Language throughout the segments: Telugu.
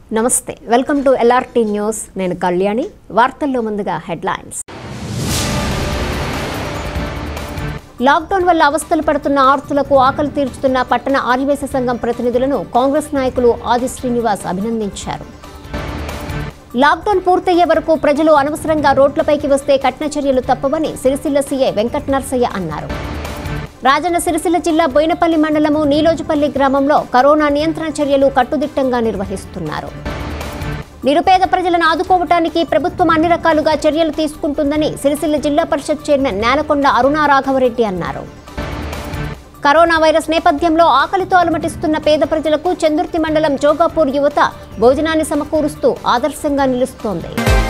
నమస్తే వెల్కమ్ టు ఎల్ఆర్టీ న్యూస్ నేను కళ్యాణి వార్తల్లో ముందుగా హెడ్లైన్స్ లాక్డౌన్ వల్ల అవస్థలు పడుతున్న ఆర్తులకు ఆకలి తీర్చుతున్న పట్టణ ఆదివేశ సంఘం ప్రతినిధులను కాంగ్రెస్ నాయకులు ఆది శ్రీనివాస్ అభినందించారు లాక్డౌన్ పూర్తయ్యే వరకు ప్రజలు అనవసరంగా రోడ్లపైకి వస్తే కఠిన చర్యలు తప్పవని సిరిసిల్ల సీఐ వెంకట నర్సయ్య అన్నారు రాజన్న సిరిసిల్ల జిల్లా బోయినపల్లి మండలము నీలోజుపల్లి గ్రామంలో కరోనా నియంత్రణ చర్యలు కట్టుదిట్టంగా నిర్వహిస్తున్నారు నిరుపేద ప్రజలను ఆదుకోవటానికి ప్రభుత్వం అన్ని రకాలుగా చర్యలు తీసుకుంటుందని సిరిసిల్ల జిల్లా పరిషత్ చైర్మన్ నేలకొండ అరుణా రాఘవరెడ్డి అన్నారు కరోనా వైరస్ నేపథ్యంలో ఆకలితో అలమటిస్తున్న పేద ప్రజలకు చందుర్తి మండలం జోగాపూర్ యువత భోజనాన్ని సమకూరుస్తూ ఆదర్శంగా నిలుస్తోంది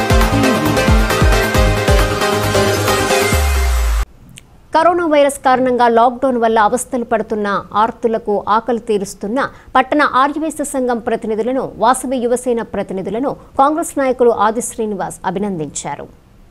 కరోనా వైరస్ కారణంగా లాక్డౌన్ వల్ల అవస్థలు పడుతున్న ఆర్తులకు ఆకలి తీరుస్తున్న పట్టణ ఆర్యవేశ సంఘం ప్రతినిధులను వాసవి యువసేన ప్రతినిధులను కాంగ్రెస్ నాయకులు ఆది శ్రీనివాస్ అభినందించారు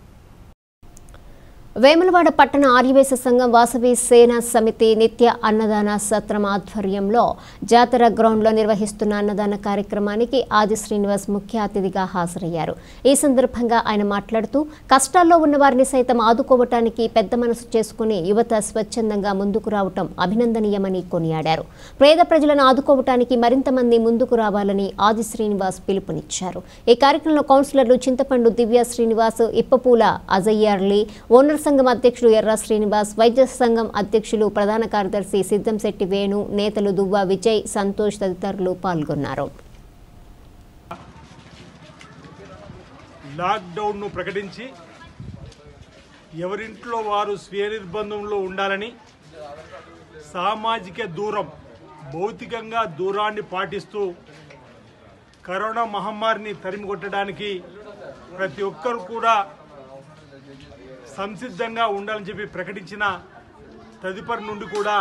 వేములవాడ పట్టణ ఆర్యవేశ సంఘం వాసవి సేన సమితి నిత్య అన్నదాన సత్రం ఆధ్వర్యంలో జాతర గ్రౌండ్లో నిర్వహిస్తున్న అన్నదాన కార్యక్రమానికి ఆది శ్రీనివాస్ ముఖ్య అతిథిగా హాజరయ్యారు ఈ సందర్భంగా ఆయన మాట్లాడుతూ కష్టాల్లో ఉన్న వారిని సైతం ఆదుకోవటానికి పెద్ద మనసు చేసుకుని యువత స్వచ్ఛందంగా ముందుకు రావటం అభినందనీయమని కొనియాడారు పేద ప్రజలను ఆదుకోవటానికి మరింత మంది ముందుకు రావాలని ఆది శ్రీనివాస్ పిలుపునిచ్చారు ఈ కార్యక్రమంలో కౌన్సిలర్లు చింతపండు దివ్య శ్రీనివాస్ ఇప్పపూల అజయ్యార్లి ఓనర్ సంఘం అధ్యక్షుడు ఎర్ర శ్రీనివాస్ వైద్య సంఘం అధ్యక్షులు ప్రధాన కార్యదర్శి సిద్ధంశెట్టి వేణు నేతలు దువ్వ విజయ్ సంతోష్ తదితరులు పాల్గొన్నారు లాక్డౌన్ను ప్రకటించి ఎవరింట్లో వారు స్వీయ నిర్బంధంలో ఉండాలని సామాజిక దూరం భౌతికంగా దూరాన్ని పాటిస్తూ కరోనా మహమ్మారిని తరిమి కొట్టడానికి ప్రతి ఒక్కరు కూడా సంసిద్ధంగా ఉండాలని చెప్పి ప్రకటించిన తదుపరి నుండి కూడా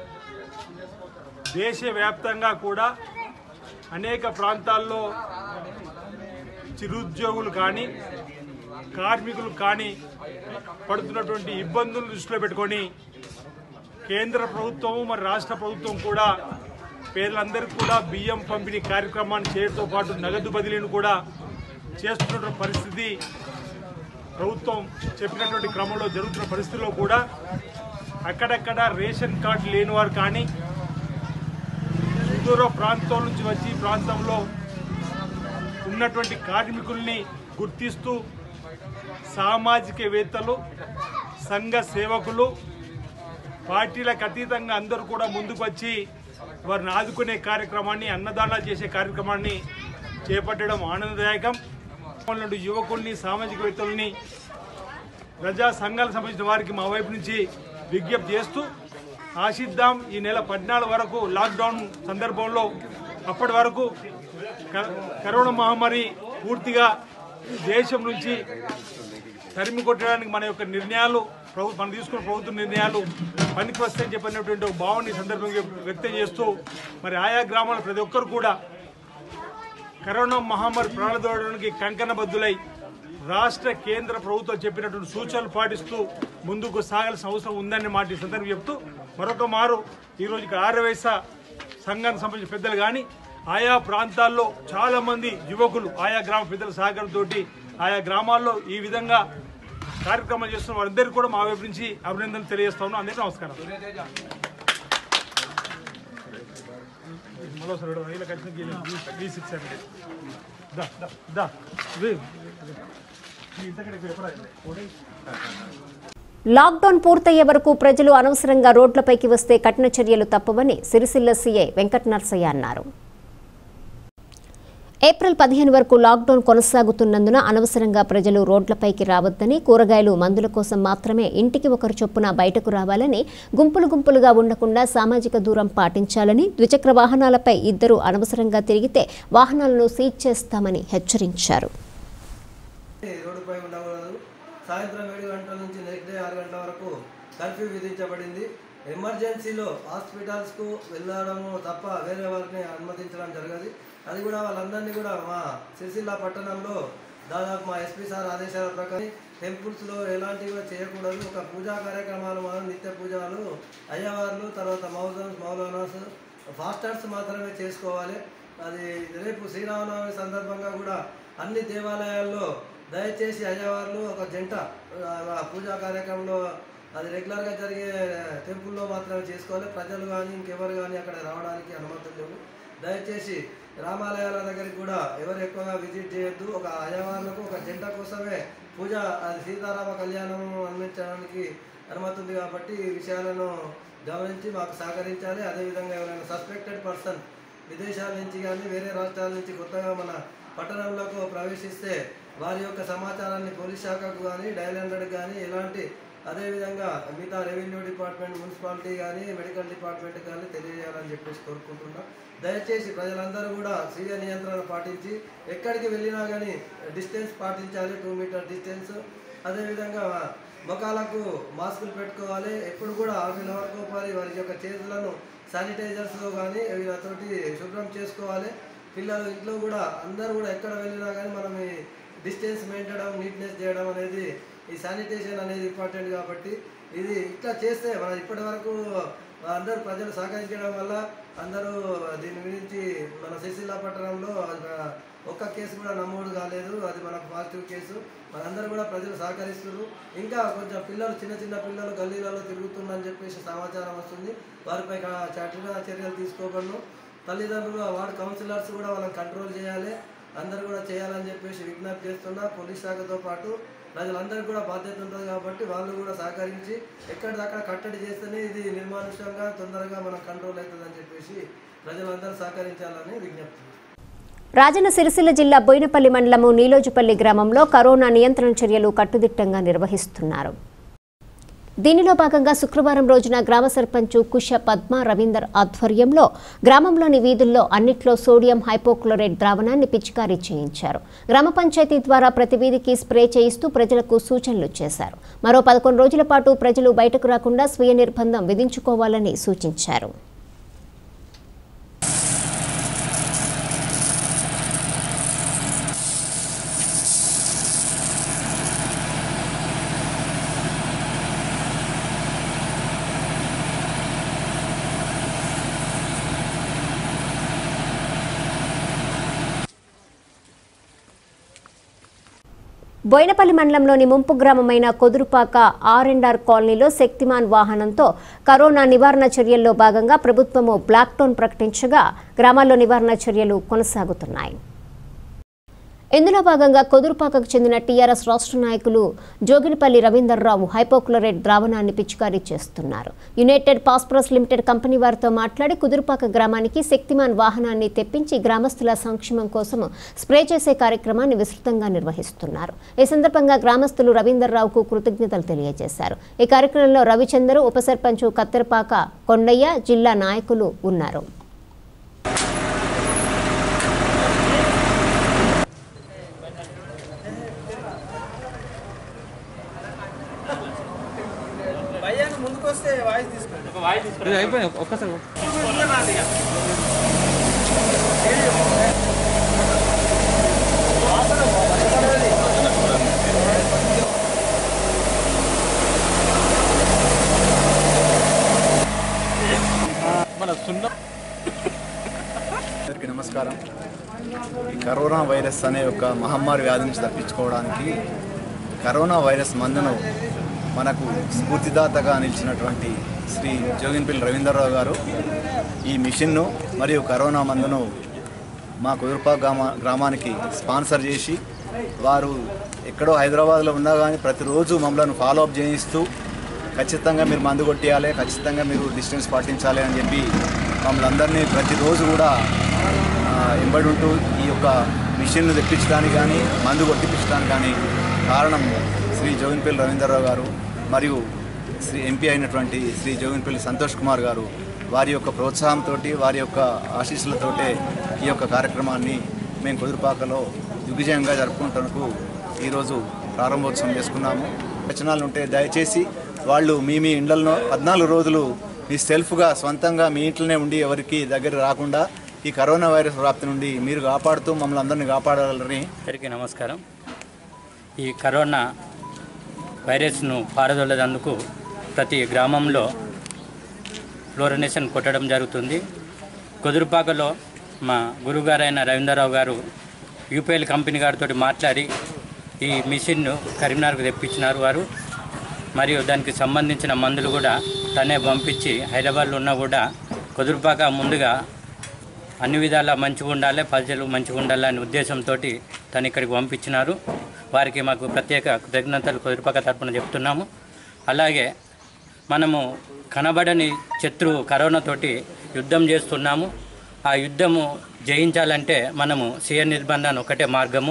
దేశవ్యాప్తంగా కూడా అనేక ప్రాంతాల్లో చిరుద్యోగులు కానీ కార్మికులు కానీ పడుతున్నటువంటి ఇబ్బందులను దృష్టిలో పెట్టుకొని కేంద్ర ప్రభుత్వం మరి రాష్ట్ర ప్రభుత్వం కూడా పేదలందరికీ కూడా బియ్యం పంపిణీ కార్యక్రమాన్ని చేయడంతో పాటు నగదు బదిలీని కూడా చేస్తున్నటువంటి పరిస్థితి ప్రభుత్వం చెప్పినటువంటి క్రమంలో జరుగుతున్న పరిస్థితుల్లో కూడా అక్కడక్కడ రేషన్ కార్డు లేని వారు కానీ సుదూర ప్రాంతాల నుంచి వచ్చి ఈ ప్రాంతంలో ఉన్నటువంటి కార్మికుల్ని గుర్తిస్తూ సామాజికవేత్తలు సంఘ సేవకులు పార్టీలకు అతీతంగా అందరూ కూడా ముందుకు వచ్చి వారిని ఆదుకునే కార్యక్రమాన్ని అన్నదానాలు చేసే కార్యక్రమాన్ని చేపట్టడం ఆనందదాయకం ఉన్నటువంటి యువకుల్ని సామాజికవేత్తల్ని ప్రజా సంఘాలకు సంబంధించిన వారికి మా వైపు నుంచి విజ్ఞప్తి చేస్తూ ఆశిద్దాం ఈ నెల పద్నాలుగు వరకు లాక్డౌన్ సందర్భంలో అప్పటి వరకు క- కరోనా మహమ్మారి పూర్తిగా దేశం నుంచి తరిమి కొట్టడానికి మన యొక్క నిర్ణయాలు ప్రభు మనం తీసుకున్న ప్రభుత్వ నిర్ణయాలు పనికి వస్తాయని చెప్పినటువంటి ఒక భావన ఈ సందర్భంగా వ్యక్తం చేస్తూ మరి ఆయా గ్రామాల ప్రతి ఒక్కరు కూడా కరోనా మహమ్మారి ప్రాణదోడడానికి కంకణబద్దులై రాష్ట్ర కేంద్ర ప్రభుత్వం చెప్పినటువంటి సూచనలు పాటిస్తూ ముందుకు సాగాల్సిన అవసరం ఉందని మాట ఈ సందర్భం చెప్తూ మరొక మారు ఈరోజు ఇక్కడ ఆరవేశ సంఘానికి సంబంధించిన పెద్దలు కానీ ఆయా ప్రాంతాల్లో చాలా మంది యువకులు ఆయా గ్రామ పెద్దల సహకారంతో ఆయా గ్రామాల్లో ఈ విధంగా కార్యక్రమాలు చేస్తున్న వారందరికీ కూడా మా వైపు నుంచి అభినందనలు తెలియజేస్తా ఉన్నాం అందరికీ నమస్కారం మరోసారి విడవ. ఇలా ఖచ్చితంగా ఈ- ఈ సిక్స్ సెవెన్ ఎయిట్. దా, దా, దా. ఇవి. ఈ ఇంతకంటే ఎక్కువ ఎప్పుడు రాయలే. ఒకటి. లాక్డౌన్ పూర్తయ్యే వరకు ప్రజలు అనవసరంగా రోడ్లపైకి వస్తే కఠిన చర్యలు తప్పవని సిరిసిల్ల సీఐ వెంకట నర్సయ్య అన్నారు ఏప్రిల్ పదిహేను వరకు లాక్డౌన్ కొనసాగుతున్నందున అనవసరంగా ప్రజలు రోడ్లపైకి రావద్దని కూరగాయలు మందుల కోసం మాత్రమే ఇంటికి ఒకరు చొప్పున బయటకు రావాలని గుంపులు గుంపులుగా ఉండకుండా సామాజిక దూరం పాటించాలని ద్విచక్ర వాహనాలపై ఇద్దరు అనవసరంగా తిరిగితే వాహనాలను సీజ్ చేస్తామని హెచ్చరించారు రోడ్డుపై ఉండకూడదు సాయంత్రం ఏడు గంటల నుంచి నెక్స్ట్ డే ఆరు గంటల వరకు కర్ఫ్యూ విధించబడింది ఎమర్జెన్సీలో హాస్పిటల్స్కు వెళ్ళడము తప్ప వేరే వారిని అనుమతించడం జరగదు అది కూడా వాళ్ళందరినీ కూడా మా సిరిసిల్ల పట్టణంలో దాదాపు మా ఎస్పీ సార్ ఆదేశాల ప్రకారం టెంపుల్స్లో ఎలాంటివి కూడా చేయకూడదు ఒక పూజా కార్యక్రమాలు మాత్రం నిత్య పూజలు అయ్యవార్లు తర్వాత మౌజన్స్ మౌలానాస్ ఫాస్టర్స్ మాత్రమే చేసుకోవాలి అది రేపు శ్రీరామనవమి సందర్భంగా కూడా అన్ని దేవాలయాల్లో దయచేసి అయ్యవార్లు ఒక జంట ఆ, పూజా కార్యక్రమంలో అది రెగ్యులర్గా జరిగే టెంపుల్లో మాత్రమే చేసుకోవాలి ప్రజలు కానీ ఇంకెవరు కానీ అక్కడ రావడానికి అనుమతులు లేవు దయచేసి రామాలయాల దగ్గరికి కూడా ఎవరు ఎక్కువగా విజిట్ చేయొద్దు ఒక అయ్యవార్లకు ఒక జంట కోసమే పూజ అది సీతారామ కళ్యాణం అందించడానికి అనుమతి ఉంది కాబట్టి ఈ విషయాలను గమనించి మాకు సహకరించాలి అదేవిధంగా ఎవరైనా సస్పెక్టెడ్ పర్సన్ విదేశాల నుంచి కానీ వేరే రాష్ట్రాల నుంచి కొత్తగా మన పట్టణంలోకి ప్రవేశిస్తే వారి యొక్క సమాచారాన్ని పోలీస్ శాఖకు కానీ డయల్ హండ్రెడ్ కానీ ఎలాంటి అదేవిధంగా మిగతా రెవెన్యూ డిపార్ట్మెంట్ మున్సిపాలిటీ కానీ మెడికల్ డిపార్ట్మెంట్ కానీ తెలియజేయాలని చెప్పేసి కోరుకుంటున్నాం దయచేసి ప్రజలందరూ కూడా స్వీయ నియంత్రణ పాటించి ఎక్కడికి వెళ్ళినా కానీ డిస్టెన్స్ పాటించాలి టూ మీటర్ డిస్టెన్స్ అదేవిధంగా ముఖాలకు మాస్కులు పెట్టుకోవాలి ఎప్పుడు కూడా హాఫ్ అన్ అవర్ ఒకసారి వారి యొక్క చేతులను శానిటైజర్స్తో కానీ వీళ్ళతోటి శుభ్రం చేసుకోవాలి పిల్లలు ఇంట్లో కూడా అందరూ కూడా ఎక్కడ వెళ్ళినా కానీ మనం ఈ డిస్టెన్స్ మెయింటైన్ నీట్నెస్ చేయడం అనేది ఈ శానిటేషన్ అనేది ఇంపార్టెంట్ కాబట్టి ఇది ఇట్లా చేస్తే మన ఇప్పటి వరకు అందరూ ప్రజలు సహకరించడం వల్ల అందరూ దీని గురించి మన సిరిసిల్ల పట్టణంలో ఆ, ఒక్క కేసు కూడా నమోదు కాలేదు అది మనకు పాజిటివ్ కేసు మనందరూ కూడా ప్రజలు సహకరిస్తున్నారు ఇంకా కొంచెం పిల్లలు చిన్న చిన్న పిల్లలు గల్లీలలో తిరుగుతుందని చెప్పేసి సమాచారం వస్తుంది వారిపై కా- కఠిన చర్యలు తీసుకోబడను తల్లిదండ్రులు ఆ వార్డు కౌన్సిలర్స్ కూడా వాళ్ళని కంట్రోల్ చేయాలి అందరూ కూడా చేయాలని చెప్పేసి విజ్ఞప్తి చేస్తున్నా పోలీస్ శాఖతో పాటు ప్రజలందరికీ కూడా బాధ్యత ఉంటుంది కాబట్టి వాళ్ళు కూడా సహకరించి ఎక్కడిదక్కడ కట్టడి చేస్తేనే ఇది నిర్మానుష్యంగా తొందరగా మనం కంట్రోల్ అవుతుందని చెప్పేసి ప్రజలందరూ సహకరించాలని విజ్ఞప్తి రాజన్న సిరిసిల్ల జిల్లా బోయినపల్లి మండలము నీలోజుపల్లి గ్రామంలో కరోనా నియంత్రణ చర్యలు కట్టుదిట్టంగా నిర్వహిస్తున్నారు దీనిలో భాగంగా శుక్రవారం రోజున గ్రామ సర్పంచ్ కుష పద్మ రవీందర్ ఆధ్వర్యంలో గ్రామంలోని వీధుల్లో అన్నిట్లో సోడియం హైపోక్లోరైడ్ ద్రావణాన్ని పిచికారీ చేయించారు గ్రామ పంచాయతీ ద్వారా ప్రతి వీధికి స్ప్రే చేయిస్తూ ప్రజలకు సూచనలు చేశారు మరో పదకొండు రోజుల పాటు ప్రజలు బయటకు రాకుండా స్వీయ నిర్బంధం విధించుకోవాలని సూచించారు బోయినపల్లి మండలంలోని ముంపు గ్రామమైన కొదురుపాక ఆర్ అండ్ ఆర్ కాలనీలో శక్తిమాన్ వాహనంతో కరోనా నివారణ చర్యల్లో భాగంగా ప్రభుత్వము బ్లాక్ టౌన్ ప్రకటించగా గ్రామాల్లో నివారణ చర్యలు కొనసాగుతున్నాయి ఇందులో భాగంగా కొదురుపాకకు చెందిన టీఆర్ఎస్ రాష్ట్ర నాయకులు జోగినిపల్లి రవీందర్రావు హైపోక్లోరైడ్ ద్రావణాన్ని పిచికారీ చేస్తున్నారు యునైటెడ్ పాస్పరస్ లిమిటెడ్ కంపెనీ వారితో మాట్లాడి కుదురుపాక గ్రామానికి శక్తిమాన్ వాహనాన్ని తెప్పించి గ్రామస్తుల సంక్షేమం కోసం స్ప్రే చేసే కార్యక్రమాన్ని విస్తృతంగా నిర్వహిస్తున్నారు ఈ సందర్భంగా గ్రామస్తులు రవీందర్రావుకు కృతజ్ఞతలు తెలియజేశారు ఈ కార్యక్రమంలో రవిచందరు ఉప సర్పంచ్ కత్తెరపాక కొండయ్య జిల్లా నాయకులు ఉన్నారు ఇది అయిపోయింది ఒక్కసారి మన సున్నం అందరికీ నమస్కారం ఈ కరోనా వైరస్ అనే ఒక మహమ్మారి వ్యాధి నుంచి తప్పించుకోవడానికి కరోనా వైరస్ మందును మనకు స్ఫూర్తిదాతగా నిలిచినటువంటి శ్రీ జోగిన్పల్లి రవీంద్రరావు గారు ఈ మిషన్ను మరియు కరోనా మందును మా కుదురుపా గ్రామ గ్రామానికి స్పాన్సర్ చేసి వారు ఎక్కడో హైదరాబాద్లో ఉన్నా కానీ ప్రతిరోజు మమ్మల్ని ఫాలో అప్ చేయిస్తూ ఖచ్చితంగా మీరు మందు కొట్టేయాలి ఖచ్చితంగా మీరు డిస్టెన్స్ పాటించాలి అని చెప్పి మమ్మల్ని అందరినీ ప్రతిరోజు కూడా ఆ, ఎంబడి ఉంటూ ఈ యొక్క మిషన్ను తెప్పించడానికి కానీ మందు కొట్టించడానికి కానీ కారణం శ్రీ జోగిన్పల్లి రవీంద్రరావు గారు మరియు శ్రీ ఎంపీ అయినటువంటి శ్రీ జోగిన్పల్లి సంతోష్ కుమార్ గారు వారి యొక్క ప్రోత్సాహంతో వారి యొక్క ఆశీస్సులతోటే ఈ యొక్క కార్యక్రమాన్ని మేము కుదురుపాకలో దిగ్విజయంగా జరుపుకుంటూ ఈరోజు ప్రారంభోత్సవం చేసుకున్నాము రచనలు ఉంటే దయచేసి వాళ్ళు మీ మీ ఇండ్లలో పద్నాలుగు రోజులు మీ సెల్ఫ్గా సొంతంగా మీ ఇంట్లోనే ఉండి ఎవరికి దగ్గర రాకుండా ఈ కరోనా వైరస్ వ్యాప్తి నుండి మీరు కాపాడుతూ మమ్మల్ని అందరినీ కాపాడాలని అందరికీ నమస్కారం ఈ కరోనా వైరస్ను పారదోలేందుకు ప్రతి గ్రామంలో ఫ్లోరినేషన్ కొట్టడం జరుగుతుంది కుదురుపాకలో మా గురుగారైన రవీంద్రరావు గారు యూపీఎల్ కంపెనీ గారితో మాట్లాడి ఈ మిషన్ను కరీంనగర్కు తెప్పించినారు వారు మరియు దానికి సంబంధించిన మందులు కూడా తనే పంపించి హైదరాబాద్లో ఉన్నా కూడా కుదురుపాక ముందుగా అన్ని విధాలా మంచిగా ఉండాలి ప్రజలు మంచిగా ఉండాలి అనే ఉద్దేశంతో తను ఇక్కడికి పంపించినారు వారికి మాకు ప్రత్యేక కృతజ్ఞతలు కుదురుపాక తరపున చెప్తున్నాము అలాగే మనము కనబడని శత్రువు కరోనాతోటి యుద్ధం చేస్తున్నాము ఆ యుద్ధము జయించాలంటే మనము స్వీయ నిర్బంధాన్ని ఒకటే మార్గము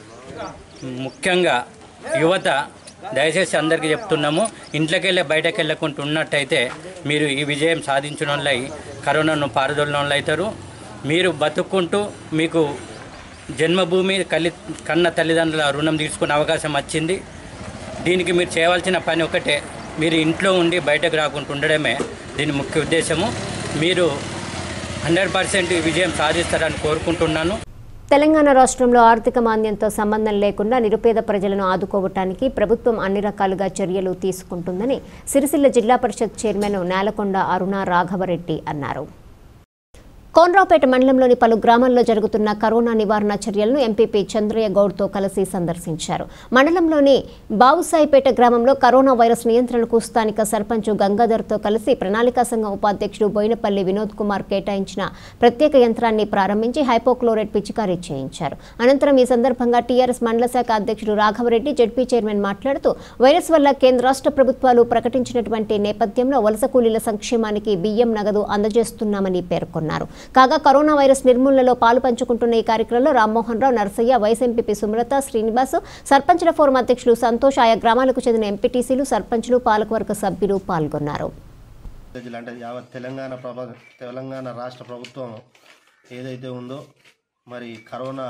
ముఖ్యంగా యువత దయచేసి అందరికీ చెప్తున్నాము ఇంట్లోకి వెళ్ళి బయటకు వెళ్ళకుండా ఉన్నట్టయితే మీరు ఈ విజయం సాధించిన వాళ్ళై కరోనాను పారదోలిన వాళ్ళు అవుతారు మీరు బతుక్కుంటూ మీకు జన్మభూమి కలి కన్న తల్లిదండ్రుల రుణం తీసుకునే అవకాశం వచ్చింది దీనికి మీరు చేయవలసిన పని ఒకటే మీరు ఇంట్లో ఉండి బయటకు రాకుండా ఉండడమే దీని ముఖ్య ఉద్దేశము మీరు హండ్రెడ్ పర్సెంట్ విజయం సాధిస్తారని కోరుకుంటున్నాను తెలంగాణ రాష్ట్రంలో ఆర్థిక మాంద్యంతో సంబంధం లేకుండా నిరుపేద ప్రజలను ఆదుకోవటానికి ప్రభుత్వం అన్ని రకాలుగా చర్యలు తీసుకుంటుందని సిరిసిల్ల జిల్లా పరిషత్ చైర్మన్ నేలకొండ అరుణ రాఘవరెడ్డి అన్నారు కోనరావుపేట మండలంలోని పలు గ్రామాల్లో జరుగుతున్న కరోనా నివారణ చర్యలను ఎంపీపీ చంద్రయ్య గౌడ్తో కలిసి సందర్శించారు మండలంలోని బావుసాయిపేట గ్రామంలో కరోనా వైరస్ నియంత్రణకు స్థానిక సర్పంచ్ గంగాధర్తో కలిసి ప్రణాళికా సంఘం ఉపాధ్యక్షుడు బోయినపల్లి వినోద్ కుమార్ కేటాయించిన ప్రత్యేక యంత్రాన్ని ప్రారంభించి హైపోక్లోరైడ్ పిచికారీ చేయించారు అనంతరం ఈ సందర్భంగా టీఆర్ఎస్ మండల శాఖ అధ్యక్షుడు రాఘవరెడ్డి జడ్పీ చైర్మన్ మాట్లాడుతూ వైరస్ వల్ల కేంద్ర రాష్ట్ర ప్రభుత్వాలు ప్రకటించినటువంటి నేపథ్యంలో వలస కూలీల సంక్షేమానికి బియ్యం నగదు అందజేస్తున్నామని పేర్కొన్నారు కాగా కరోనా వైరస్ నిర్మూలనలో పాలు పంచుకుంటున్న ఈ కార్యక్రమంలో రామ్మోహన్ రావు నర్సయ్య వైస్ ఎంపీపీ సుమలత శ్రీనివాస్ సర్పంచుల ఫోరం అధ్యక్షులు సంతోష్ ఆయా గ్రామాలకు చెందిన ఎంపీటీసీలు సర్పంచులు పాలకవర్గ సభ్యులు పాల్గొన్నారు జిల్లా అంటే యావత్ తెలంగాణ ప్రభ తెలంగాణ రాష్ట్ర ప్రభుత్వం ఏదైతే ఉందో మరి కరోనా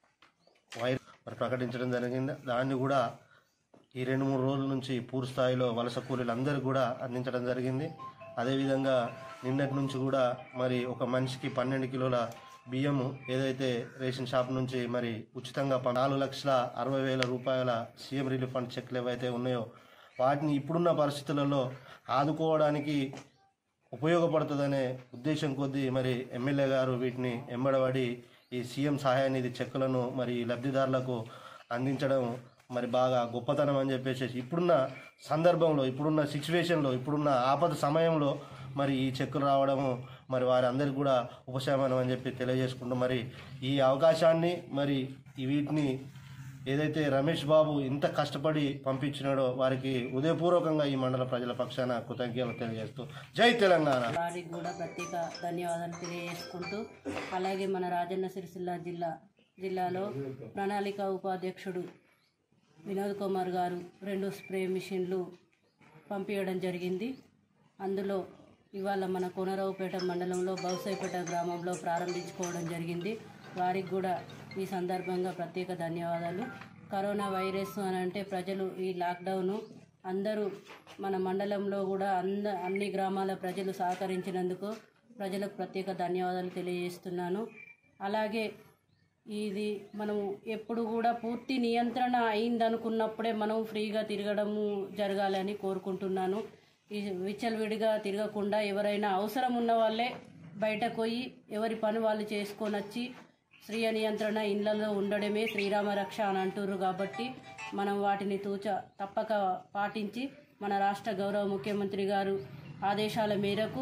వైరస్ మరి ప్రకటించడం జరిగింది దాన్ని కూడా ఈ రెండు మూడు రోజుల నుంచి పూర్తి స్థాయిలో వలస కూలీలందరూ కూడా అందించడం జరిగింది అదేవిధంగా నిన్నటి నుంచి కూడా మరి ఒక మనిషికి పన్నెండు కిలోల బియ్యము ఏదైతే రేషన్ షాప్ నుంచి మరి ఉచితంగా ప- నాలుగు లక్షల అరవై వేల రూపాయల సీఎం రిలీఫ్ ఫండ్ చెక్లు ఏవైతే ఉన్నాయో వాటిని ఇప్పుడున్న పరిస్థితులలో ఆదుకోవడానికి ఉపయోగపడుతుందనే ఉద్దేశం కొద్దీ మరి ఎమ్మెల్యే గారు వీటిని ఎంబడబడి ఈ సీఎం సహాయ నిధి చెక్కులను మరి లబ్ధిదారులకు అందించడం మరి బాగా గొప్పతనం అని చెప్పేసి ఇప్పుడున్న సందర్భంలో ఇప్పుడున్న సిచ్యువేషన్లో ఇప్పుడున్న ఆపద సమయంలో మరి ఈ చెక్కులు రావడము మరి వారందరికీ కూడా ఉపశమనం అని చెప్పి తెలియజేసుకుంటూ మరి ఈ అవకాశాన్ని మరి ఈ వీటిని ఏదైతే రమేష్ బాబు ఇంత కష్టపడి పంపించినాడో వారికి ఉదయపూర్వకంగా ఈ మండల ప్రజల పక్షాన కృతజ్ఞతలు తెలియజేస్తూ జై తెలంగాణ వారికి కూడా ప్రత్యేక ధన్యవాదాలు తెలియజేసుకుంటూ అలాగే మన రాజన్న సిరిసిల్ల జిల్లా జిల్లాలో ప్రణాళిక ఉపాధ్యక్షుడు వినోద్ కుమార్ గారు రెండు స్ప్రే మిషన్లు పంపించడం జరిగింది అందులో ఇవాళ మన కొనరావుపేట మండలంలో బౌసాయిపేట గ్రామంలో ప్రారంభించుకోవడం జరిగింది వారికి కూడా ఈ సందర్భంగా ప్రత్యేక ధన్యవాదాలు కరోనా వైరస్ అని అంటే ప్రజలు ఈ లాక్డౌను అందరూ మన మండలంలో కూడా అంద అన్ని గ్రామాల ప్రజలు సహకరించినందుకు ప్రజలకు ప్రత్యేక ధన్యవాదాలు తెలియజేస్తున్నాను అలాగే ఇది మనం ఎప్పుడు కూడా పూర్తి నియంత్రణ అయిందనుకున్నప్పుడే మనం ఫ్రీగా తిరగడము జరగాలని కోరుకుంటున్నాను ఈ విచ్చలవిడిగా తిరగకుండా ఎవరైనా అవసరం ఉన్న వాళ్ళే బయటకు పోయి ఎవరి పని వాళ్ళు చేసుకొని వచ్చి స్త్రీయ నియంత్రణ ఇళ్లలో ఉండడమే శ్రీరామ రక్ష అని అంటుర్రు కాబట్టి మనం వాటిని తూచ తప్పక పాటించి మన రాష్ట్ర గౌరవ ముఖ్యమంత్రి గారు ఆదేశాల మేరకు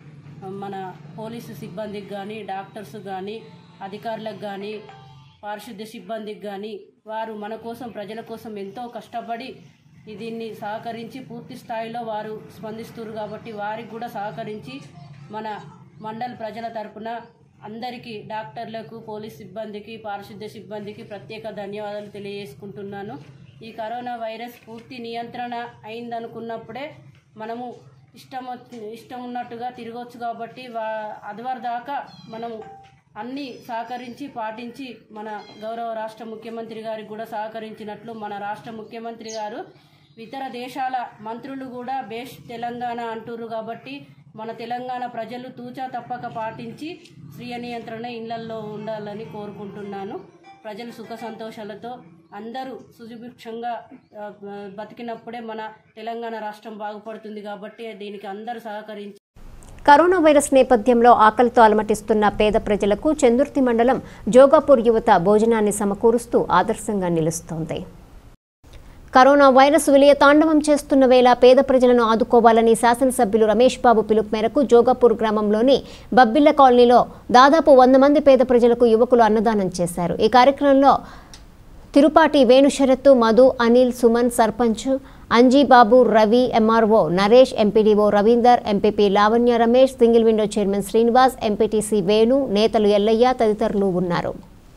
మన పోలీసు సిబ్బందికి కానీ డాక్టర్స్ కానీ అధికారులకు కానీ పారిశుద్ధ్య సిబ్బందికి కానీ వారు మన కోసం ప్రజల కోసం ఎంతో కష్టపడి ఈ దీన్ని సహకరించి పూర్తి స్థాయిలో వారు స్పందిస్తున్నారు కాబట్టి వారికి కూడా సహకరించి మన మండల్ ప్రజల తరపున అందరికీ డాక్టర్లకు పోలీస్ సిబ్బందికి పారిశుద్ధ్య సిబ్బందికి ప్రత్యేక ధన్యవాదాలు తెలియజేసుకుంటున్నాను ఈ కరోనా వైరస్ పూర్తి నియంత్రణ అయిందనుకున్నప్పుడే మనము ఇష్టం వచ్చి- ఇష్టం ఉన్నట్టుగా తిరగవచ్చు కాబట్టి వా అదివర దాకా మనము అన్నీ సహకరించి పాటించి మన గౌరవ రాష్ట్ర ముఖ్యమంత్రి గారికి కూడా సహకరించినట్లు మన రాష్ట్ర ముఖ్యమంత్రి గారు ఇతర దేశాల మంత్రులు కూడా బేష్ తెలంగాణ అంటున్నారు కాబట్టి మన తెలంగాణ ప్రజలు తూచా తప్పక పాటించి స్వీయ నియంత్రణ ఇళ్లల్లో ఉండాలని కోరుకుంటున్నాను ప్రజలు సుఖ సంతోషాలతో అందరూ సుభిక్షంగా ఆ, బతికినప్పుడే మన తెలంగాణ రాష్ట్రం బాగుపడుతుంది కాబట్టి దీనికి అందరూ సహకరించి కరోనా వైరస్ నేపథ్యంలో ఆకలితో అలమటిస్తున్న పేద ప్రజలకు చందుర్తి మండలం జోగాపూర్ యువత భోజనాన్ని సమకూరుస్తూ ఆదర్శంగా నిలుస్తోంది కరోనా వైరస్ విలయ తాండవం చేస్తున్న వేళ పేద ప్రజలను ఆదుకోవాలని శాసనసభ్యులు రమేష్ బాబు పిలుపు మేరకు జోగాపూర్ గ్రామంలోని బబ్బిల్ల కాలనీలో దాదాపు వంద మంది పేద ప్రజలకు యువకులు అన్నదానం చేశారు ఈ కార్యక్రమంలో Tirupati Venu Sharath Madhu Anil Suman sarpanch Anjibabu Ravi MRO Naresh MPDO Ravinder MPP Lavanya Ramesh single window chairman Srinivas MPTC Venu నేతలు ఎల్లయ్య తదితరులు ఉన్నారు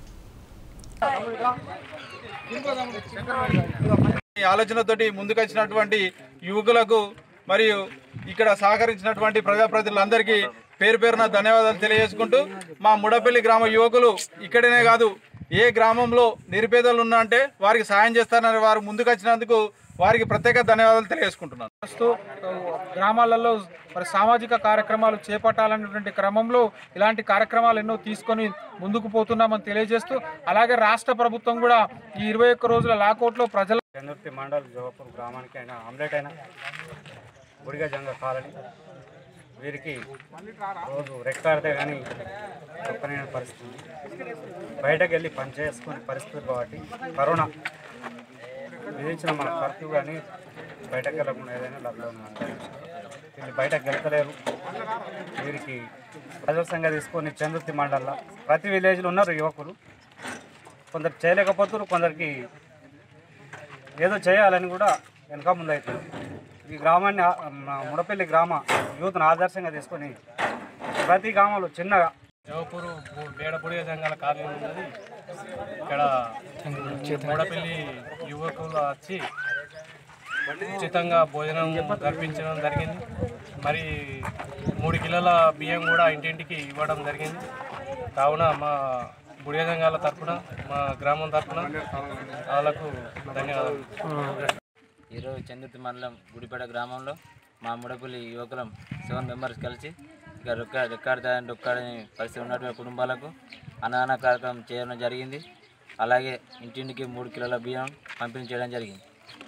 ఈ ఆలోచనతోటి ముందుకు వచ్చినటువంటి యువకులకు మరియు ఇక్కడ సహకరించినటువంటి ప్రజాప్రతినిధులందరికీ పేరు పేరున ధన్యవాదాలు తెలియజేసుకుంటూ మా ముడపల్లి గ్రామ యువకులు ఇక్కడనే కాదు ఏ గ్రామంలో నిరుపేదలు ఉన్నా అంటే వారికి సాయం చేస్తారని వారు ముందుకు వచ్చినందుకు వారికి ప్రత్యేక ధన్యవాదాలు తెలియజేసుకుంటున్నాను చేస్తూ గ్రామాలలో మరి సామాజిక కార్యక్రమాలు చేపట్టాలనేటువంటి క్రమంలో ఇలాంటి కార్యక్రమాలు ఎన్నో తీసుకొని ముందుకు పోతున్నామని తెలియజేస్తూ అలాగే రాష్ట్ర ప్రభుత్వం కూడా ఈ ఇరవై ఒక్క రోజుల లాకౌట్లో ప్రజల చంద్రతి మండల్ జోగపూర్ గ్రామానికి అయినా ఆమ్లెట్ అయినా గుడిగా జంగ కాలని వీరికి రోజు రెక్కాడితే కానీ ఒక్కనైన పరిస్థితి బయటకు వెళ్ళి పని చేసుకునే పరిస్థితి కాబట్టి కరోనా విధించిన మన కర్ఫ్యూ కానీ బయటకు వెళ్ళకుండా ఏదైనా లాక్డౌన్ అంటే వీళ్ళు బయటకు వెళ్తలేరు వీరికి ఆదర్శంగా తీసుకొని చంద్రుతి మండల్లో ప్రతి విలేజ్లో ఉన్నారు యువకులు కొందరు చేయలేకపోతున్నారు కొందరికి ఏదో చేయాలని కూడా వెనక ముందు అవుతుంది ఈ గ్రామాన్ని ఆ- మా ముడపల్లి గ్రామ యూత్ను ఆదర్శంగా తీసుకొని ప్రతి గ్రామంలో చిన్నగా జవపూరు బేడపొడి సంఘాల కాలనీ ఉన్నది ఇక్కడ మూడపల్లి యువకులు వచ్చి ఉచితంగా భోజనం కల్పించడం జరిగింది మరి మూడు కిలోల బియ్యం కూడా ఇంటింటికి ఇవ్వడం జరిగింది కావున మా బుడియ సంఘాల తరఫున మా గ్రామం తరఫున వాళ్ళకు ధన్యవాదాలు ఈరోజు చందుర్తి మండలం గుడిపేట గ్రామంలో మా ముడపల్లి యువకులం సెవెన్ మెంబర్స్ కలిసి ఇక రొక్క రెక్కాడతాయని డొక్కాడని పరిస్థితి ఉన్నటువంటి కుటుంబాలకు అన్నదాన కార్యక్రమం చేయడం జరిగింది అలాగే ఇంటింటికి మూడు కిలోల బియ్యం పంపిణీ చేయడం జరిగింది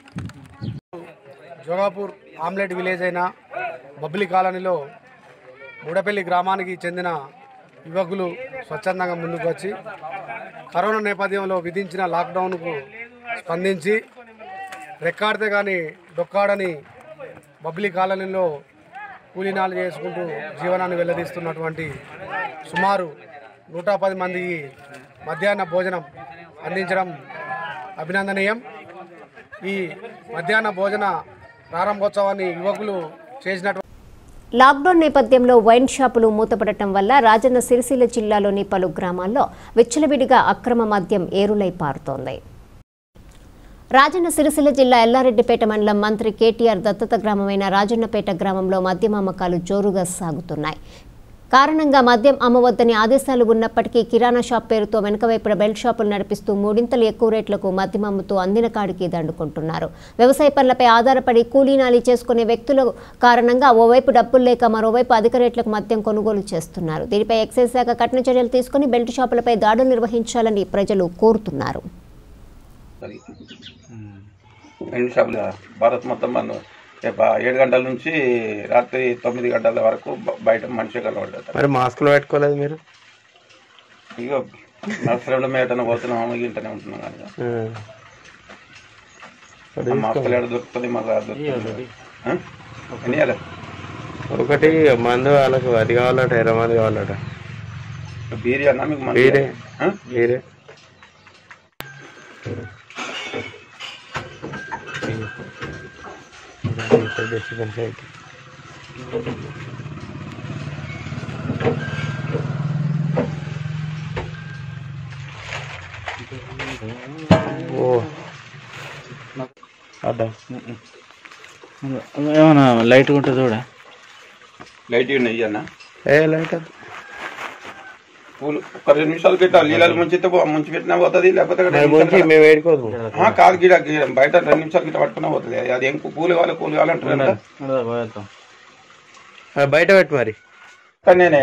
జోగాపూర్ ఆమ్లెట్ విలేజ్ అయిన బబ్బిలి కాలనీలో మూడపల్లి గ్రామానికి చెందిన యువకులు స్వచ్ఛందంగా ముందుకు వచ్చి కరోనా నేపథ్యంలో విధించిన లాక్డౌన్కు స్పందించి రెక్కాడితే కానీ డొక్కాడని బబ్బిలి కాలనీలో కూలీనాలు చేసుకుంటూ జీవనాన్ని వెల్లదీస్తున్నటువంటి సుమారు నూట పది మందికి మధ్యాహ్న భోజనం అందించడం అభినందనీయం ఈ మధ్యాహ్న భోజన ప్రారంభోత్సవాన్ని యువకులు చేసినటువంటి లాక్డౌన్ నేపథ్యంలో వైన్ షాపులు మూతపడటం వల్ల రాజన్న సిరిసిల్ల జిల్లాలోని పలు గ్రామాల్లో విచ్చలవిడిగా అక్రమ మద్యం ఏరులై పారుతోంది రాజన్న సిరిసిల్ల జిల్లా ఎల్లారెడ్డిపేట మండలం మంత్రి కేటీఆర్ దత్తత గ్రామమైన రాజన్నపేట గ్రామంలో మద్యం అమ్మకాలు జోరుగా సాగుతున్నాయి కారణంగా మద్యం అమ్మవద్దని ఆదేశాలు ఉన్నప్పటికీ కిరాణా షాప్ పేరుతో వెనుకవైపున బెల్ట్ షాపులు నడిపిస్తూ మూడింతలు ఎక్కువ రేట్లకు మద్యం అమ్ముతూ అందిన కాడికి దండుకుంటున్నారు వ్యవసాయ పనులపై ఆధారపడి కూలీనాలి చేసుకునే వ్యక్తుల కారణంగా ఓవైపు డబ్బులు లేక మరోవైపు అధిక రేట్లకు మద్యం కొనుగోలు చేస్తున్నారు దీనిపై ఎక్సైజ్ శాఖ కఠిన చర్యలు తీసుకుని బెల్ట్ షాపులపై దాడులు నిర్వహించాలని ప్రజలు కోరుతున్నారు రెండు షాపులు భారత్ మొత్తం బంద్ రేపు ఏడు గంటల నుంచి రాత్రి తొమ్మిది గంటల వరకు బ- బయట మనిషి కనబడతారు మరి మాస్కులు పెట్టుకోలేదు మీరు ఇక నర్సరీలో మేటన పోతున్నాము ఇంటనే ఉంటున్నాం కానీ ఆ. మాస్కులు ఎక్కడ దొరుకుతుంది మాకు అది దొరుకుతుంది ఆ? ఎన్ని ఇయ్యాలి? ఒకటి మందు వాళ్ళకు అది కావాలట ఇరవై మంది కావాలట బీరి అన్నా మీకు మందు బీరే ఆ? బీరే డిస్టర్బెన్స్ అయితే ఓ అడ్డా ఏమన్నా లైట్ ఉంటుంది చూడ లైట్ ఉన్నాయి అన్న ఏ లైట్ అది పూలు ఒక రెండు నిమిషాలు పెట్టాలి నీళ్ళు ముంచితే పో- ముంచి పెట్టినా పోతుంది లేకపోతే అక్కడ మరి రెండు ముంచి నిమిషాలు మేము వేడుకోదు ఆ, కాదు గిడ గిడ బయట రెండు నిమిషాలు గిట్ట పట్టుకున్నా పోతుంది అది ఏం పూలు కావాలి పూలు కావాలంటారు కదా బయట పెట్టు మరి కానీ నేనే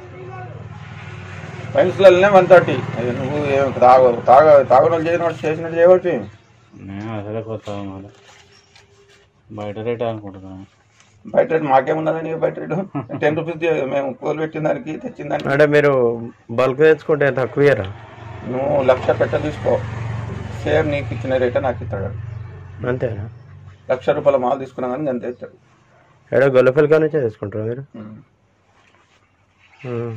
పెన్సిల్నే వన్ థర్టీ నువ్వు ఏం తాగ తాగ తాగడం చేసినట్టు చేసినట్టు చేయబట్టి నేను అసలే కొత్త మళ్ళీ బయట రేట్ అనుకుంటున్నాను బయట రేట్ మాకేమున్నదని బయట రేటు టెన్ రూపీస్ మేము కూలి పెట్టిన దానికి తెచ్చిన దానికి అంటే మీరు బల్క్ తెచ్చుకుంటే తక్కువ ఇయ్యరా నువ్వు లక్ష పెట్ట తీసుకో షేర్ నీకు ఇచ్చిన రేటే నాకు ఇస్తాడు అంతేనా లక్ష రూపాయల మాల్ తీసుకున్నా కానీ అంతే ఇస్తాడు ఏడో గొల్లపల్లి నుంచే తెచ్చుకుంటారా మీరు ఉమ్.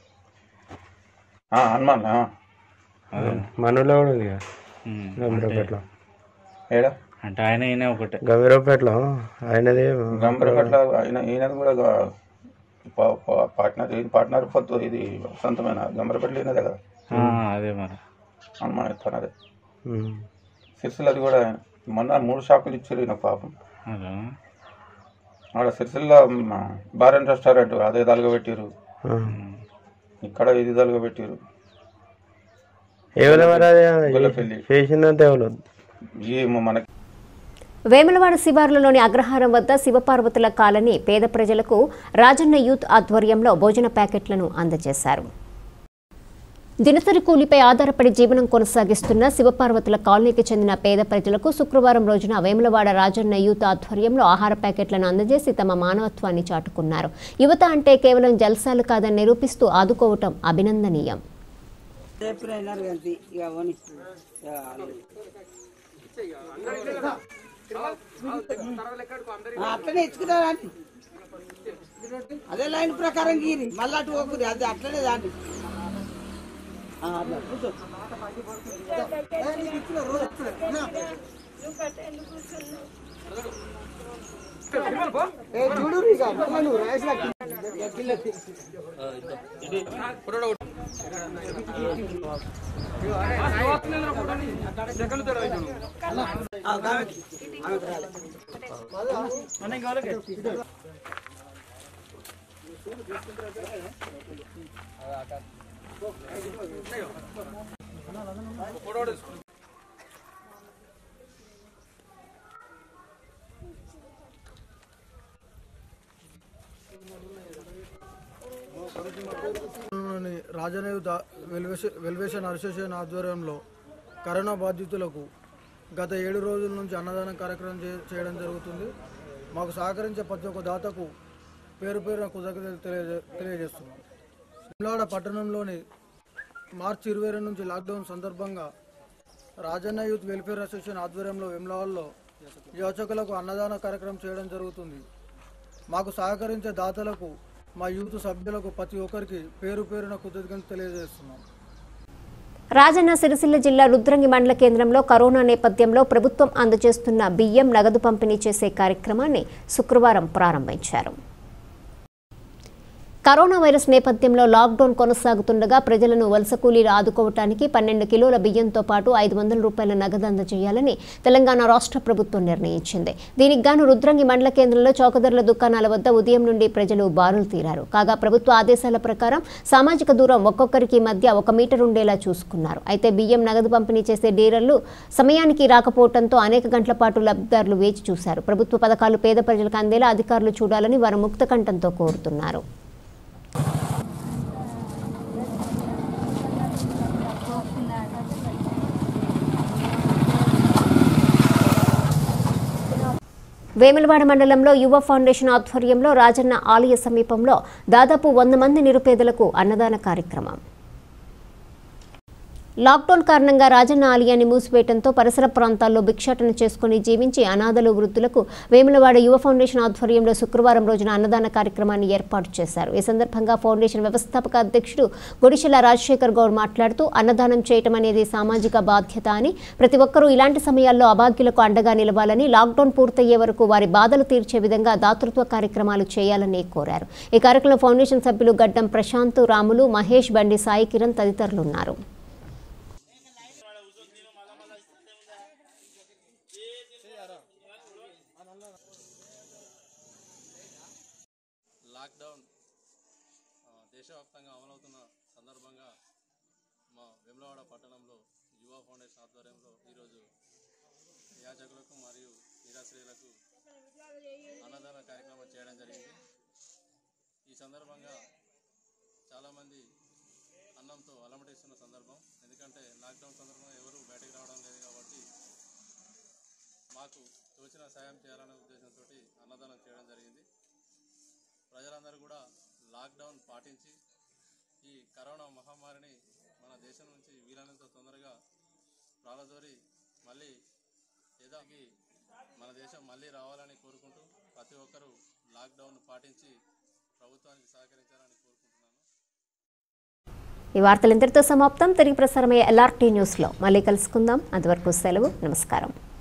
ఆ, హనుమాన్ ఆ. మనూర్లో కూడా ఉంది కదా గంభీరపేటలో ఏడా అంటే ఆయన ఈయన ఒకటే గంభీరపేటలో ఆయనది గంభీరపట్ల ఆయన ఈయనది కూడా గా- పా- పా- పార్ట్నర్ ఇది పార్ట్నర్ పొత్తు ఇది సొంతమైన గంభీరపట్ల ఈయనదే కదా ఆ, అదే మరి హనుమాన్ ఇస్తానదే ఉమ్. సిరిసిల్లది కూడా మొన్న మూడు షాపులు ఇచ్చారు ఈయన పాపం అదే ఆడ సిరిసిల్ల బార్ అండ్ రెస్టారెంట్ అదే దాలుగా పెట్టారు ఆ. ఇక్కడ ఇది దాలుగా పెట్టారు ఎవరు మరి అది గొల్లపల్లి చేసిందంటే ఎవరు ఈ మనకి వేములవాడ శివార్లలోని అగ్రహారం వద్ద శివపార్వతుల కాలనీ పేద ప్రజలకు రాజన్న యూత్ ఆధ్వర్యంలో భోజన ప్యాకెట్లను అందజేశారు దినసరి కూలిపై ఆధారపడి జీవనం కొనసాగిస్తున్న శివపార్వతుల కాలనీకి చెందిన పేద ప్రజలకు శుక్రవారం రోజున వేములవాడ రాజన్న యూత్ ఆధ్వర్యంలో ఆహార ప్యాకెట్లను అందజేసి తమ మానవత్వాన్ని చాటుకున్నారు యువత అంటే కేవలం జల్సాలు కాదని నిరూపిస్తూ ఆదుకోవటం అభినందనీయం అట్లనే ఇచ్చుకున్నారా అదే లైన్ ప్రకారం గీరి మళ్ళీ అటు పోకురి అది అట్లనే దాన్ని ఆ, అట్లా కూర్చో. ఏ, నీకు ఇచ్చిన రోజు ఇచ్చిన. నా. ఏ, చూడు ఇక పిల్లలు రాసిన పిల్లలు లోని రాజనయుత వెల్వేషన్ వెల్వేషన్ అసోసియేషన్ ఆధ్వర్యంలో కరోనా బాధితులకు గత ఏడు రోజుల నుంచి అన్నదాన కార్యక్రమం చే- చేయడం జరుగుతుంది మాకు సహకరించే ప్రతి ఒక్క దాతకు పేరు పేరున కృతజ్ఞతలు తెలియజే తెలియజేస్తున్నాం సిమ్లాడ పట్టణంలోని మార్చి ఇరవై రెండు నుంచి లాక్డౌన్ సందర్భంగా రాజన్న యూత్ వెల్ఫేర్ అసోసియేషన్ ఆధ్వర్యంలో వెమ్లవాడలో యోచకులకు అన్నదాన కార్యక్రమం చేయడం జరుగుతుంది మాకు సహకరించే దాతలకు మా యూత్ సభ్యులకు ప్రతి ఒక్కరికి పేరు పేరున కృతజ్ఞతలు తెలియజేస్తున్నాం రాజన్న సిరిసిల్ల జిల్లా రుద్రంగి మండల కేంద్రంలో కరోనా నేపథ్యంలో ప్రభుత్వం అందజేస్తున్న బియ్యం నగదు పంపిణీ చేసే కార్యక్రమాన్ని శుక్రవారం ప్రారంభించారు కరోనా వైరస్ నేపథ్యంలో లాక్డౌన్ కొనసాగుతుండగా ప్రజలను వలస కూలీలు ఆదుకోవటానికి పన్నెండు కిలోల బియ్యంతో పాటు ఐదు వందల రూపాయల నగదు అందజేయాలని తెలంగాణ రాష్ట్ర ప్రభుత్వం నిర్ణయించింది దీనికి గాను రుద్రంగి మండల కేంద్రంలో చౌకధరల దుకాణాల వద్ద ఉదయం నుండి ప్రజలు బారులు తీరారు కాగా ప్రభుత్వ ఆదేశాల ప్రకారం సామాజిక దూరం ఒక్కొక్కరికి మధ్య ఒక మీటర్ ఉండేలా చూసుకున్నారు అయితే బియ్యం నగదు పంపిణీ చేసే డీలర్లు సమయానికి రాకపోవడంతో అనేక గంటల పాటు లబ్ధిదారులు వేచి చూశారు ప్రభుత్వ పథకాలు పేద ప్రజలకు అందేలా అధికారులు చూడాలని వారు ముక్తకంఠంతో కోరుతున్నారు వేములవాడ మండలంలో యువ ఫౌండేషన్ ఆధ్వర్యంలో రాజన్న ఆలయ సమీపంలో దాదాపు వంద మంది నిరుపేదలకు అన్నదాన కార్యక్రమం లాక్డౌన్ కారణంగా రాజన్న ఆలయాన్ని మూసివేయడంతో పరిసర ప్రాంతాల్లో భిక్షాటన చేసుకుని జీవించి అనాథలు వృద్ధులకు వేములవాడ యువ ఫౌండేషన్ ఆధ్వర్యంలో శుక్రవారం రోజున అన్నదాన కార్యక్రమాన్ని ఏర్పాటు చేశారు ఈ సందర్భంగా ఫౌండేషన్ వ్యవస్థాపక అధ్యక్షుడు గుడిశెల రాజశేఖర్ గౌడ్ మాట్లాడుతూ అన్నదానం చేయటం అనేది సామాజిక బాధ్యత అని ప్రతి ఒక్కరూ ఇలాంటి సమయాల్లో అభాగ్యులకు అండగా నిలవాలని లాక్డౌన్ పూర్తయ్యే వరకు వారి బాధలు తీర్చే విధంగా దాతృత్వ కార్యక్రమాలు చేయాలని కోరారు ఈ కార్యక్రమంలో ఫౌండేషన్ సభ్యులు గడ్డం ప్రశాంత్ రాములు మహేష్ బండి సాయి కిరణ్ తదితరులు ఉన్నారు లాక్డౌన్ ఆ, దేశవ్యాప్తంగా అమలవుతున్న సందర్భంగా మా వెమ్లవాడ పట్టణంలో యువ ఫౌండేషన్ ఆధ్వర్యంలో ఈరోజు యాజకులకు మరియు నిరాశ్రయులకు అన్నదాన కార్యక్రమం చేయడం జరిగింది ఈ సందర్భంగా చాలామంది అన్నంతో అలమటిస్తున్న సందర్భం ఎందుకంటే లాక్డౌన్ సందర్భంగా ఎవరు బయటకు రావడం లేదు కాబట్టి మాకు తోచిన సాయం చేయాలనే ఉద్దేశంతో అన్నదానం చేయడం జరిగింది ప్రజలందరూ కూడా లాక్డౌన్ పాటించి ఈ కరోనా మహమ్మారిని మన దేశం నుంచి వీలైనంత తొందరగా ప్రాలదోరి మళ్ళీ ఏదాకి మన దేశం మళ్ళీ రావాలని కోరుకుంటూ ప్రతి ఒక్కరూ లాక్డౌన్ పాటించి ప్రభుత్వానికి సహకరించాలని కోరుకుంటున్నాను ఈ వార్తలు ఇంతటితో సమాప్తం తిరిగి ప్రసారమయ్యే ఎల్ఆర్టీ న్యూస్లో మళ్ళీ కలుసుకుందాం అంతవరకు సెలవు నమస్కారం